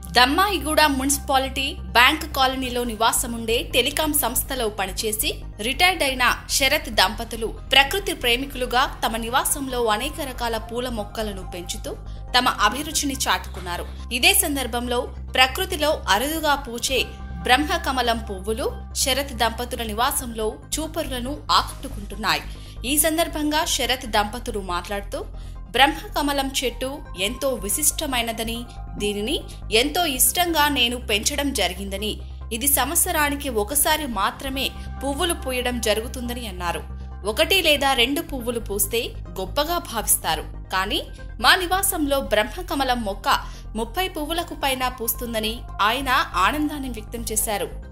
Dammaiguda municipality bank కాలనీలో నివాసముండే telecom సంస్థలో పనిచేసి రిటైర్డ్ అయిన శరత్ దంపతులు ప్రకృతి ప్రేమికులుగా తమ నివాసంలో అనేక రకాల పూల మొక్కలను పెంచుతూ తమ అభిరుచిని చాటుకున్నారు ఇదే సందర్భంలో ప్రకృతిలో అరుదుగా పూచే బ్రహ్మకమలం పువ్వులు శరత్ దంపతుల నివాసంలో చూపరులను ఆకట్టుకుంటున్నాయి ఈ సందర్భంగా శరత్ దంపతులు మాట్లాడుతూ బ్రహ్మకమలం చెట్టు ఎంతో విశిష్టమైనదని దీనిని ఎంతో ఇష్టంగా నేను పెంచడం జరిగిందని ఇది సంవత్సరానికి ఒకసారి మాత్రమే పువ్వులు పూయడం జరుగుతుందని అన్నారు ఒకటి లేదా రెండు పువ్వులు పూస్తే గొప్పగా భావిస్తారు కానీ మా నివాసంలో బ్రహ్మకమలం మొక్క ముప్పై పువ్వులకు పైన పూస్తుందని ఆయన ఆనందాన్ని వ్యక్తం చేశారు